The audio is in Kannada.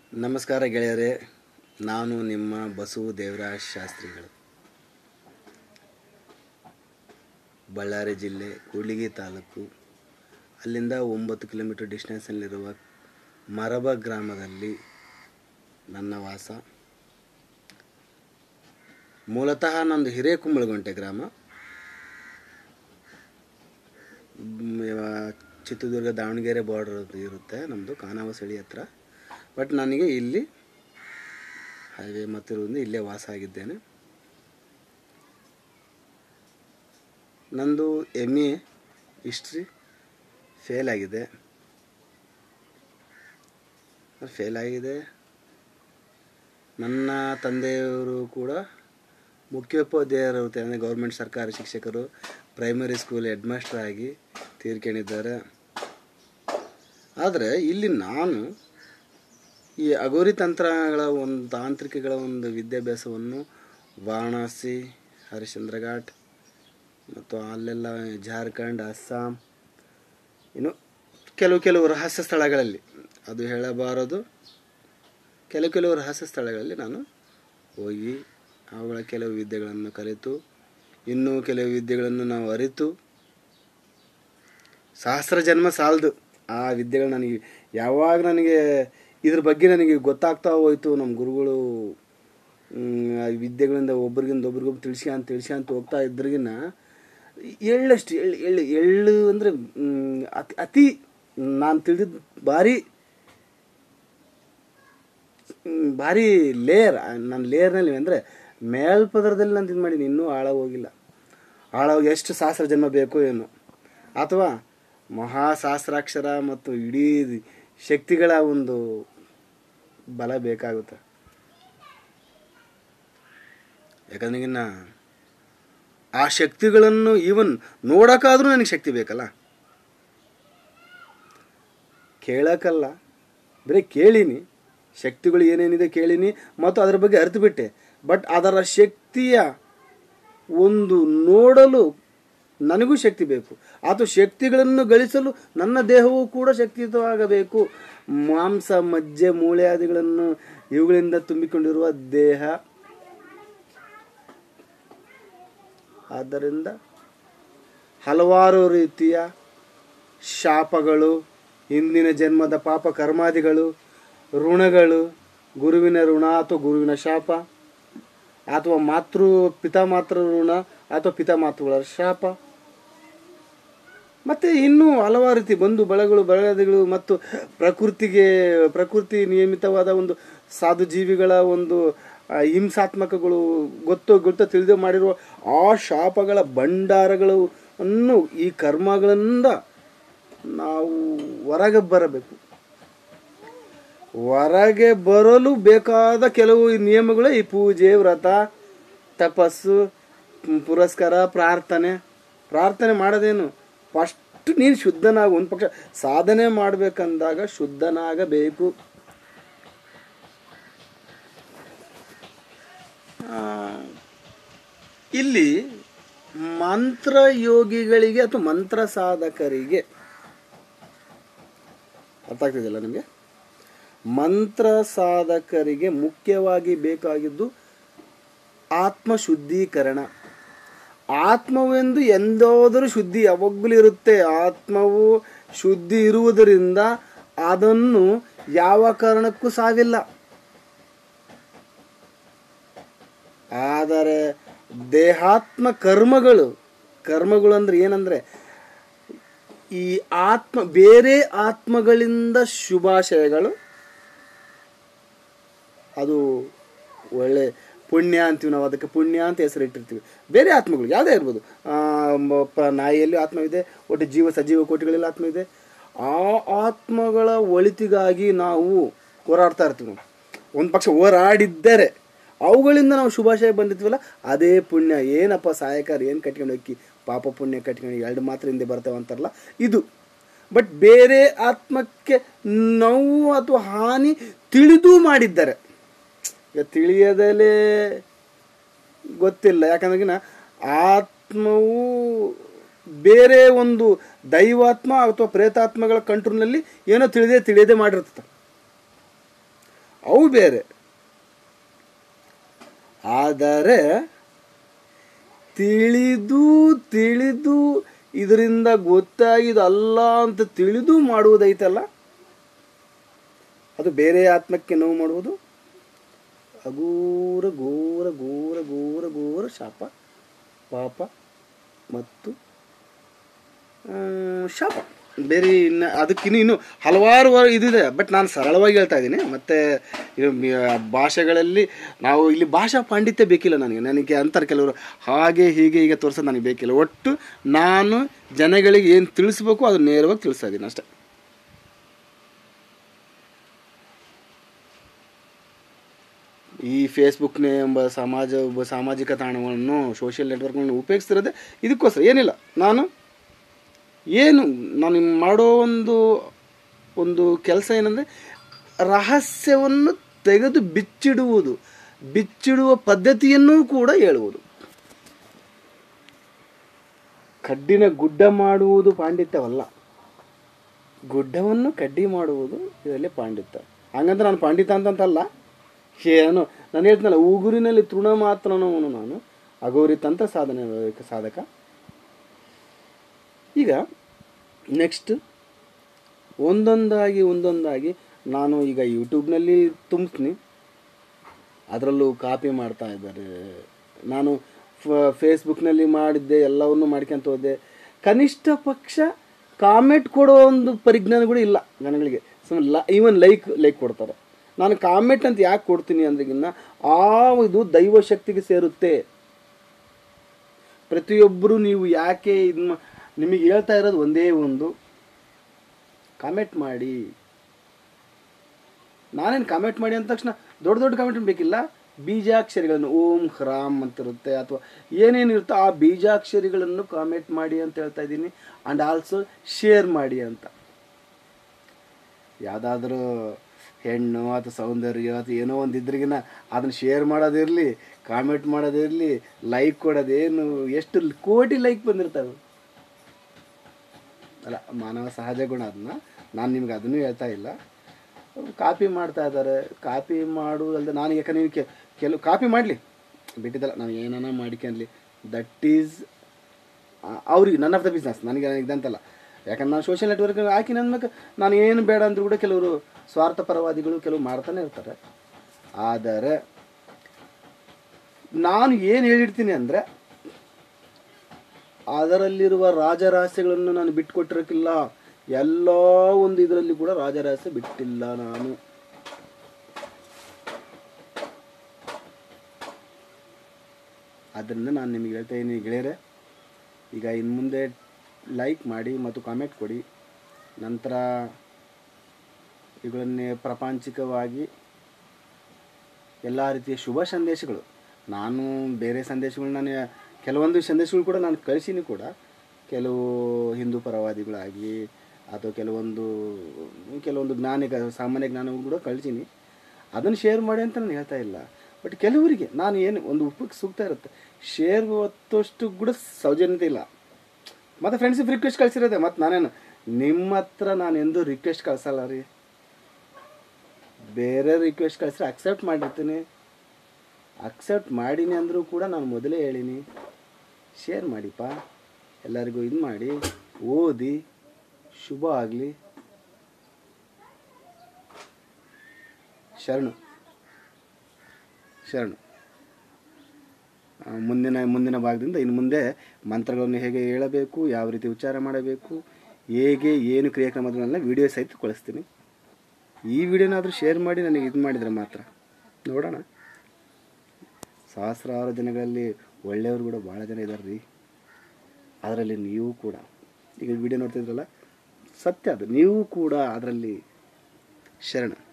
ನಮಸ್ಕಾರ ಗೆಳೆಯರೇ ನಾನು ನಿಮ್ಮ ಬಸು ದೇವರಾಜ್ ಶಾಸ್ತ್ರಿಗಳು ಬಳ್ಳಾರಿ ಜಿಲ್ಲೆ ಕೂಡ್ಲಿಗಿ ತಾಲೂಕು ಅಲ್ಲಿಂದ ಒಂಬತ್ತು ಕಿಲೋಮೀಟರ್ ಡಿಸ್ಟೆನ್ಸಲ್ಲಿರುವ ಮರಬ ಗ್ರಾಮದಲ್ಲಿ ನನ್ನ ವಾಸ ಮೂಲತಃ ನಂದು ಹಿರೇಕುಂಬಳಗುಂಟೆ ಗ್ರಾಮ ಮ್, ಇವ- ಚಿತ್ರದುರ್ಗ ದಾವಣಗೆರೆ ಬಾರ್ಡರ್ ಇರುತ್ತೆ ನಮ್ಮದು ಖಾನಾವಸಳಿ ಹತ್ರ ಬಟ್ ನನಗೆ ಇಲ್ಲಿ ಹೈವೇ ಮತ್ತಿರೋದ್ರಿಂದ ಇಲ್ಲೇ ವಾಸ ಆಗಿದ್ದೇನೆ ನಂದು ಎಮ್ ಎ ಹಿಸ್ಟ್ರಿ ಫೇಲ್ ಆಗಿದೆ ಫೇಲ್ ಆಗಿದೆ ನನ್ನ ತಂದೆಯವರು ಕೂಡ ಮುಖ್ಯೋಪಾಧ್ಯಾಯರು ಅಂದರೆ ಗೌರ್ಮೆಂಟ್ ಸರ್ಕಾರಿ ಶಿಕ್ಷಕರು ಪ್ರೈಮರಿ ಸ್ಕೂಲ್ ಹೆಡ್ ಮಾಸ್ಟರ್ ಆಗಿ ತೀರ್ಕೊಂಡಿದ್ದಾರೆ ಆದರೆ ಇಲ್ಲಿ ನಾನು ಈ ಅಗೋರಿ ತಂತ್ರಗಳ ಒಂದು ತಾಂತ್ರಿಕಗಳ ಒಂದು ವಿದ್ಯಾಭ್ಯಾಸವನ್ನು ವಾರಣಾಸಿ ಹರಿಶ್ಚಂದ್ರ ಘಾಟ್ ಮತ್ತು ಅಲ್ಲೆಲ್ಲ ಜಾರ್ಖಂಡ್ ಅಸ್ಸಾಂ ಇನ್ನು ಕೆಲವು ಕೆಲವು ರಹಸ್ಯ ಸ್ಥಳಗಳಲ್ಲಿ ಅದು ಹೇಳಬಾರದು ಕೆಲವು ಕೆಲವು ರಹಸ್ಯ ಸ್ಥಳಗಳಲ್ಲಿ ನಾನು ಹೋಗಿ ಅವುಗಳ ಕೆಲವು ವಿದ್ಯೆಗಳನ್ನು ಕಲಿತು ಇನ್ನೂ ಕೆಲವು ವಿದ್ಯೆಗಳನ್ನು ನಾವು ಅರಿತು ಸಹಸ್ರ ಜನ್ಮ ಸಾಲದು ಆ ವಿದ್ಯೆಗಳು ನನಗೆ ಯಾವಾಗ ನನಗೆ ಇದ್ರ ಬಗ್ಗೆ ನನಗೆ ಗೊತ್ತಾಗ್ತಾ ಹೋಯ್ತು ನಮ್ಮ ಗುರುಗಳು ಮ್, ಆ ವಿದ್ಯೆಗಳಿಂದ ಒಬ್ರಿಗಿಂದ ಒಬ್ರಿಗೊಬ್ಬರು ತಿಳಿಸ್ಕೊಂತ ತಿಳಿಸ್ಕೊಂತ ಹೋಗ್ತಾ ಇದ್ರಿಗಿನ ಎಳ್ಳಷ್ಟು ಎಳ್ಳು ಎಳ್ಳು ಎಳ್ಳು ಅಂದರೆ ಅತಿ ಅತಿ ನಾನು ತಿಳಿದಿದ್ದು ಭಾರಿ ಮ್, ಭಾರಿ ಲೇಯರ್ ನನ್ನ ಲೇಯರ್ನಲ್ಲಿ ಅಂದರೆ ಮೇಲ್ಪದರದಲ್ಲಿ ನಾನು ಇದು ಮಾಡೀನಿ ಇನ್ನೂ ಆಳ ಹೋಗಿಲ್ಲ ಆಳವಾಗಿ ಎಷ್ಟು ಸಹಸ್ರ ಜನ್ಮ ಬೇಕು ಏನು ಅಥವಾ ಮಹಾಸಹಸ್ರಾಕ್ಷರ ಮತ್ತು ಇಡೀ ಶಕ್ತಿಗಳ ಒಂದು ಬಲ ಬೇಕಾಗುತ್ತೆ ಯಾಕಂದ್ರೆ ಇನ್ನ ಆ ಶಕ್ತಿಗಳನ್ನು ಈವನ್ ನೋಡೋಕ್ಕಾದ್ರೂ ನನಗೆ ಶಕ್ತಿ ಬೇಕಲ್ಲ ಕೇಳಕ್ಕಲ್ಲ ಬರೀ ಕೇಳೀನಿ ಶಕ್ತಿಗಳು ಏನೇನಿದೆ ಕೇಳೀನಿ ಮತ್ತು ಅದರ ಬಗ್ಗೆ ಅರಿತು ಬಿಟ್ಟೆ ಬಟ್ ಅದರ ಶಕ್ತಿಯ ಒಂದು ನೋಡಲು ನನಗೂ ಶಕ್ತಿ ಬೇಕು ಅಥವಾ ಶಕ್ತಿಗಳನ್ನು ಗಳಿಸಲು ನನ್ನ ದೇಹವೂ ಕೂಡ ಶಕ್ತಿಯುತವಾಗಬೇಕು ಮಾಂಸ ಮಜ್ಜೆ ಮೂಳೆಯಾದಿಗಳನ್ನು ಇವುಗಳಿಂದ ತುಂಬಿಕೊಂಡಿರುವ ದೇಹ ಆದ್ದರಿಂದ ಹಲವಾರು ರೀತಿಯ ಶಾಪಗಳು ಹಿಂದಿನ ಜನ್ಮದ ಪಾಪ ಕರ್ಮಾದಿಗಳು ಋಣಗಳು ಗುರುವಿನ ಋಣ ಅಥವಾ ಗುರುವಿನ ಶಾಪ ಅಥವಾ ಮಾತೃ ಪಿತಾಮಾತೃ ಋಣ ಅಥವಾ ಪಿತಾಮಾತೃಗಳ ಶಾಪ ಮತ್ತು ಇನ್ನೂ ಹಲವಾರು ರೀತಿ ಬಂಧು ಬಳಗಳು ಬಳಗಗಳು ಮತ್ತು ಪ್ರಕೃತಿಗೆ ಪ್ರಕೃತಿ ನಿಯಮಿತವಾದ ಒಂದು ಸಾಧು ಜೀವಿಗಳ ಒಂದು ಆ, ಹಿಂಸಾತ್ಮಕಗಳು ಗೊತ್ತು ಗೊತ್ತ ತಿಳಿದು ಮಾಡಿರುವ ಆ ಶಾಪಗಳ ಭಂಡಾರಗಳು ಅನ್ನು ಈ ಕರ್ಮಗಳಿಂದ ನಾವು ಹೊರಗೆ ಬರಬೇಕು ಹೊರಗೆ ಬರಲು ಬೇಕಾದ ಕೆಲವು ನಿಯಮಗಳು ಈ ಪೂಜೆ ವ್ರತ ತಪಸ್ಸು ಮ್, ಪುರಸ್ಕಾರ ಪ್ರಾರ್ಥನೆ ಪ್ರಾರ್ಥನೆ ಮಾಡೋದೇನು ಫಸ್ಟ್ ನೀನು ಶುದ್ಧನಾಗು ಒಂದು ಪಕ್ಷ ಸಾಧನೆ ಮಾಡಬೇಕಂದಾಗ ಶುದ್ಧನಾಗಬೇಕು ಆ, ಇಲ್ಲಿ ಮಂತ್ರ ಯೋಗಿಗಳಿಗೆ ಅಥವಾ ಮಂತ್ರ ಸಾಧಕರಿಗೆ ಅರ್ಥ ಆಗ್ತಿದೆಯಲ್ಲ ನಿಮಗೆ ಮಂತ್ರ ಸಾಧಕರಿಗೆ ಮುಖ್ಯವಾಗಿ ಬೇಕಾಗಿದ್ದು ಆತ್ಮ ಶುದ್ಧೀಕರಣ ಆತ್ಮವೆಂದು ಎಂದಾದರೂ ಶುದ್ಧಿ ಯಾವಾಗಲೂ ಇರುತ್ತೆ ಆತ್ಮವು ಶುದ್ಧಿ ಇರುವುದರಿಂದ ಅದನ್ನು ಯಾವ ಕಾರಣಕ್ಕೂ ಸಾವಿಲ್ಲ ಆದರೆ ದೇಹಾತ್ಮ ಕರ್ಮಗಳು ಕರ್ಮಗಳು ಅಂದ್ರೆ ಏನಂದ್ರೆ ಈ ಆತ್ಮ ಬೇರೆ ಆತ್ಮಗಳಿಂದ ಶುಭಾಶಯಗಳು ಅದು ಒಳ್ಳೆ ಪುಣ್ಯ ಅಂತೀವಿ ನಾವು ಅದಕ್ಕೆ ಪುಣ್ಯ ಅಂತ ಹೆಸರಿಟ್ಟಿರ್ತೀವಿ ಬೇರೆ ಆತ್ಮಗಳು ಯಾವುದೇ ಇರ್ಬೋದು ಆ, ಮ- ಪ- ನಾಯಿಯಲ್ಲಿ ಆತ್ಮವಿದೆ ಒಟ್ಟು ಜೀವ ಸಜೀವ ಕೋಟಿಗಳಲ್ಲಿ ಆತ್ಮವಿದೆ ಆ ಆತ್ಮಗಳ ಒಳಿತಿಗಾಗಿ ನಾವು ಹೋರಾಡ್ತಾ ಇರ್ತೀವಿ ನಾವು ಒಂದು ಪಕ್ಷ ಹೋರಾಡಿದ್ದರೆ ಅವುಗಳಿಂದ ನಾವು ಶುಭಾಶಯ ಬಂದಿರ್ತೀವಲ್ಲ ಅದೇ ಪುಣ್ಯ ಏನಪ್ಪ ಸಹಾಯಕಾರ ಏನು ಕಟ್ಕೊಂಡು ಹೋಗಿ ಪಾಪ ಪುಣ್ಯ ಕಟ್ಕೊಂಡು ಎರಡು ಮಾತ್ರ ಹಿಂದೆ ಬರ್ತಾವೆ ಅಂತಾರಲ್ಲ ಇದು ಬಟ್ ಬೇರೆ ಆತ್ಮಕ್ಕೆ ನೋವು ಅಥವಾ ಹಾನಿ ತಿಳಿದು ಮಾಡಿದ್ದಾರೆ ಈಗ ತಿಳಿಯದಲೇ ಗೊತ್ತಿಲ್ಲ ಯಾಕಂದ್ರೆ ಆತ್ಮವು ಬೇರೆ ಒಂದು ದೈವಾತ್ಮ ಅಥವಾ ಪ್ರೇತಾತ್ಮಗಳ ಕಂಟ್ರೋಲ್ನಲ್ಲಿ ಏನೋ ತಿಳಿದೇ ತಿಳಿಯದೆ ಮಾಡಿರ್ತದೆ ಅವು ಬೇರೆ ಆದರೆ ತಿಳಿದು ತಿಳಿದು ಇದರಿಂದ ಗೊತ್ತಾಗಿದಲ್ಲ ಅಂತ ತಿಳಿದು ಮಾಡುವುದೈತಲ್ಲ ಅದು ಬೇರೆ ಆತ್ಮಕ್ಕೆ ನೋವು ಮಾಡುವುದು ಅಗೂರ ಘೋರ ಘೋರ ಘೋರ ಘೋರ ಶಾಪ ಪಾಪ ಮತ್ತು ಆ, ಶಾಪ ಬೇರೆ ಇನ್ನು ಅದಕ್ಕಿನ್ನು ಇನ್ನು ಹಲವಾರು ವ- ಇದಿದೆ ಬಟ್ ನಾನು ಸರಳವಾಗಿ ಹೇಳ್ತಾ ಇದ್ದೀನಿ ಮತ್ತು ಇದು ಮ- ಭಾಷೆಗಳಲ್ಲಿ ನಾವು ಇಲ್ಲಿ ಭಾಷಾ ಪಾಂಡಿತ್ಯ ಬೇಕಿಲ್ಲ ನನಗೆ ನನಗೆ ಅಂತಾರೆ ಕೆಲವರು ಹಾಗೆ ಹೀಗೆ ಹೀಗೆ ತೋರಿಸೋದು ನನಗೆ ಬೇಕಿಲ್ಲ ಒಟ್ಟು ನಾನು ಜನಗಳಿಗೆ ಏನು ತಿಳಿಸ್ಬೇಕು ಅದನ್ನ ನೇರವಾಗಿ ತಿಳಿಸ್ತಾ ಇದ್ದೀನಿ ಅಷ್ಟೇ ಈ ಫೇಸ್ಬುಕ್ನೇ ಎಂಬ ಸಮಾಜ ಒಬ್ಬ ಸಾಮಾಜಿಕ ತಾಣವನ್ನು ಸೋಷಿಯಲ್ ನೆಟ್ವರ್ಕ್ಗಳನ್ನು ಉಪಯೋಗಿಸ್ತಿರೋದೆ ಇದಕ್ಕೋಸ್ಕರ ಏನಿಲ್ಲ ನಾನು ಏನು ನಾನು ಮಾಡೋ ಒಂದು ಒಂದು ಕೆಲಸ ಏನಂದರೆ ರಹಸ್ಯವನ್ನು ತೆಗೆದು ಬಿಚ್ಚಿಡುವುದು ಬಿಚ್ಚಿಡುವ ಪದ್ಧತಿಯನ್ನೂ ಕೂಡ ಹೇಳುವುದು ಕಡ್ಡಿನ ಗುಡ್ಡ ಮಾಡುವುದು ಪಾಂಡಿತ್ಯವಲ್ಲ ಗುಡ್ಡವನ್ನು ಕಡ್ಡಿ ಮಾಡುವುದು ಇದರಲ್ಲಿ ಪಾಂಡಿತ್ಯ ಹಂಗಂದ್ರೆ ನಾನು ಪಾಂಡಿತ ಅಂತಂತಲ್ಲ ಏನು ನಾನು ಹೇಳ್ತೀನಲ್ಲ ಉಗುರಿನಲ್ಲಿ ತೃಣ ಮಾತ್ರನವನು ನಾನು ಅಗೌರಿ ತಂತ್ರ ಸಾಧನೆ ಸಾಧಕ ಈಗ ನೆಕ್ಸ್ಟ್ ಒಂದೊಂದಾಗಿ ಒಂದೊಂದಾಗಿ ನಾನು ಈಗ ಯೂಟ್ಯೂಬ್ನಲ್ಲಿ ತುಂಬಿಸ್ತೀನಿ ಅದರಲ್ಲೂ ಕಾಪಿ ಮಾಡ್ತಾ ಇದ್ದಾರೆ ನಾನು ಫ- ಫೇಸ್ಬುಕ್ನಲ್ಲಿ ಮಾಡಿದ್ದೆ ಎಲ್ಲವನ್ನು ಮಾಡ್ಕೊಂತ ಹೋದೆ ಕನಿಷ್ಠ ಪಕ್ಷ ಕಾಮೆಂಟ್ ಕೊಡೋ ಒಂದು ಪರಿಜ್ಞಾನ ಕೂಡ ಇಲ್ಲ ಜನಗಳಿಗೆ ಸುಮ್ಮನೆ ಈವನ್ ಲೈಕ್ ಲೈಕ್ ಕೊಡ್ತಾರೆ ನಾನು ಕಾಮೆಂಟ್ ಅಂತ ಯಾಕೆ ಕೊಡ್ತೀನಿ ಅಂದ್ರೆಗಿನ್ನ ಆ ಇದು ದೈವ ಶಕ್ತಿಗೆ ಸೇರುತ್ತೆ ಪ್ರತಿಯೊಬ್ಬರು ನೀವು ಯಾಕೆ ಇದು ಮಾ- ನಿಮಗೆ ಹೇಳ್ತಾ ಇರೋದು ಒಂದೇ ಒಂದು ಕಾಮೆಂಟ್ ಮಾಡಿ ನಾನೇನು ಕಾಮೆಂಟ್ ಮಾಡಿ ಅಂದ ತಕ್ಷಣ ದೊಡ್ಡ ದೊಡ್ಡ ಕಾಮೆಂಟ್ ಬೇಕಿಲ್ಲ ಬೀಜಾಕ್ಷರಿಗಳನ್ನು ಓಂ ಹ್ರಾಮ್ ಅಂತ ಇರುತ್ತೆ ಅಥವಾ ಏನೇನು ಇರುತ್ತೋ ಆ ಬೀಜಾಕ್ಷರಿಗಳನ್ನು ಕಾಮೆಂಟ್ ಮಾಡಿ ಅಂತ ಹೇಳ್ತಾ ಇದ್ದೀನಿ ಆ್ಯಂಡ್ ಆಲ್ಸೋ ಶೇರ್ ಮಾಡಿ ಅಂತ ಯಾವುದಾದ್ರೂ ಹೆಣ್ಣು ಅಥವಾ ಸೌಂದರ್ಯ ಅಥವಾ ಏನೋ ಒಂದು ಇದ್ರಿಗಿನ ಅದನ್ನು ಶೇರ್ ಮಾಡೋದಿರಲಿ ಕಾಮೆಂಟ್ ಮಾಡೋದಿರಲಿ ಲೈಕ್ ಕೊಡೋದೇನು ಎಷ್ಟು ಕೋಟಿ ಲೈಕ್ ಬಂದಿರ್ತವೆ ಅಲ್ಲ ಮಾನವ ಸಹಜ ಗುಣ ಅದನ್ನ ನಾನು ನಿಮ್ಗೆ ಅದನ್ನು ಹೇಳ್ತಾ ಇಲ್ಲ ಕಾಪಿ ಮಾಡ್ತಾ ಇದ್ದಾರೆ ಕಾಪಿ ಮಾಡುವುದಲ್ಲದೆ ನಾನು ಯಾಕೆ ನೀವು ಕೆ ಕೆಲವು ಕಾಪಿ ಮಾಡಲಿ ಬಿಟ್ಟಿದ್ದಲ್ಲ ನಾವು ಏನಾನ ಮಾಡ್ಕೊಂಡ್ಲಿ ದಟ್ ಈಸ್ ಅವ್ರಿಗೆ ನನ್ ಆಫ್ ದ ಬಿಸ್ನೆಸ್ ನನಗೆ ಇದಂತಲ್ಲ ಯಾಕಂದ್ರೆ ನಾನು ಸೋಷಿಯಲ್ ನೆಟ್ವರ್ಕ್ ಹಾಕಿ ನನ್ಮಗೆ ನಾನು ಏನು ಬೇಡ ಅಂದ್ರೂ ಕೂಡ ಕೆಲವರು ಸ್ವಾರ್ಥ ಪರವಾದಿಗಳು ಕೆಲವು ಮಾಡ್ತಾನೆ ಇರ್ತಾರೆ ಆದರೆ ನಾನು ಏನು ಹೇಳಿರ್ತೀನಿ ಅಂದರೆ ಅದರಲ್ಲಿರುವ ರಾಜರಹಸ್ಯಗಳನ್ನು ನಾನು ಬಿಟ್ಟುಕೊಟ್ಟಿರಕ್ಕಿಲ್ಲ ಎಲ್ಲ ಒಂದು ಇದರಲ್ಲಿ ಕೂಡ ರಾಜರಹಸ್ಯ ಬಿಟ್ಟಿಲ್ಲ ನಾನು ಆದ್ದರಿಂದ ನಾನು ನಿಮಗೆ ಹೇಳ್ತಾ ಇದ್ದೀನಿ ಗೆಳೆಯರೆ ಈಗ ಇನ್ನು ಮುಂದೆ ಲೈಕ್ ಮಾಡಿ ಮತ್ತು ಕಾಮೆಂಟ್ ಕೊಡಿ ನಂತರ ಇವುಗಳನ್ನೇ ಪ್ರಾಪಂಚಿಕವಾಗಿ ಎಲ್ಲ ರೀತಿಯ ಶುಭ ಸಂದೇಶಗಳು ನಾನು ಬೇರೆ ಸಂದೇಶಗಳು ನಾನು ಕೆಲವೊಂದು ಸಂದೇಶಗಳು ಕೂಡ ನಾನು ಕಳಿಸೀನಿ ಕೂಡ ಕೆಲವು ಹಿಂದೂ ಪರವಾದಿಗಳಾಗಿ ಅಥವಾ ಕೆಲವೊಂದು ಕೆಲವೊಂದು ಜ್ಞಾನಿಕ ಸಾಮಾನ್ಯ ಜ್ಞಾನಗಳು ಕೂಡ ಕಳಿಸೀನಿ ಅದನ್ನು ಶೇರ್ ಮಾಡಿ ಅಂತ ನಾನು ಹೇಳ್ತಾ ಇಲ್ಲ ಬಟ್ ಕೆಲವರಿಗೆ ನಾನು ಏನು ಒಂದು ಉಪಕ್ಕೆ ಸೂಕ್ತ ಇರುತ್ತೆ ಶೇರ್ ಹೊತ್ತಷ್ಟು ಕೂಡ ಸೌಜನ್ಯತೆ ಇಲ್ಲ ಮತ್ತು ಫ್ರೆಂಡ್ಸಿಗೆ ರಿಕ್ವೆಸ್ಟ್ ಕಳಿಸಿರೋದೆ ಮತ್ತು ನಾನೇನು ನಿಮ್ಮ ಹತ್ರ ನಾನು ಎಂದೂ ರಿಕ್ವೆಸ್ಟ್ ಕಳ್ಸಲ್ಲ ರೀ ಬೇರೆ ರಿಕ್ವೆಸ್ಟ್ ಕಳಿಸ್ರೆ ಅಕ್ಸೆಪ್ಟ್ ಮಾಡಿರ್ತೀನಿ ಅಕ್ಸೆಪ್ಟ್ ಮಾಡೀನಿ ಅಂದರೂ ಕೂಡ ನಾನು ಮೊದಲೇ ಹೇಳೀನಿ ಶೇರ್ ಮಾಡಿಪ್ಪ ಎಲ್ಲರಿಗೂ ಇದು ಮಾಡಿ ಓದಿ ಶುಭ ಆಗಲಿ ಶರಣು ಶರಣು ಆ, ಮುಂದಿನ ಮುಂದಿನ ಭಾಗದಿಂದ ಇನ್ನು ಮುಂದೆ ಮಂತ್ರಗಳನ್ನು ಹೇಗೆ ಹೇಳಬೇಕು ಯಾವ ರೀತಿ ಉಚ್ಚಾರ ಮಾಡಬೇಕು ಹೇಗೆ ಏನು ಕ್ರಿಯಾಕ್ರಮಗಳನ್ನೆಲ್ಲ ವಿಡಿಯೋ ಸಹಿತ ಕಳಿಸ್ತೀನಿ ಈ ವಿಡಿಯೋನಾದರೂ ಶೇರ್ ಮಾಡಿ ನನಗೆ ಇದು ಮಾಡಿದರೆ ಮಾತ್ರ ನೋಡೋಣ ಸಹಸ್ರಾರು ಜನಗಳಲ್ಲಿ ಒಳ್ಳೆಯವರು ಕೂಡ ಭಾಳ ಜನ ಇದ್ದಾರೆ ರೀ ಅದರಲ್ಲಿ ನೀವು ಕೂಡ ಈಗ ವಿಡಿಯೋ ನೋಡ್ತಿದ್ರಲ್ಲ ಸತ್ಯ ಅದು ನೀವು ಕೂಡ ಅದರಲ್ಲಿ ಶರಣ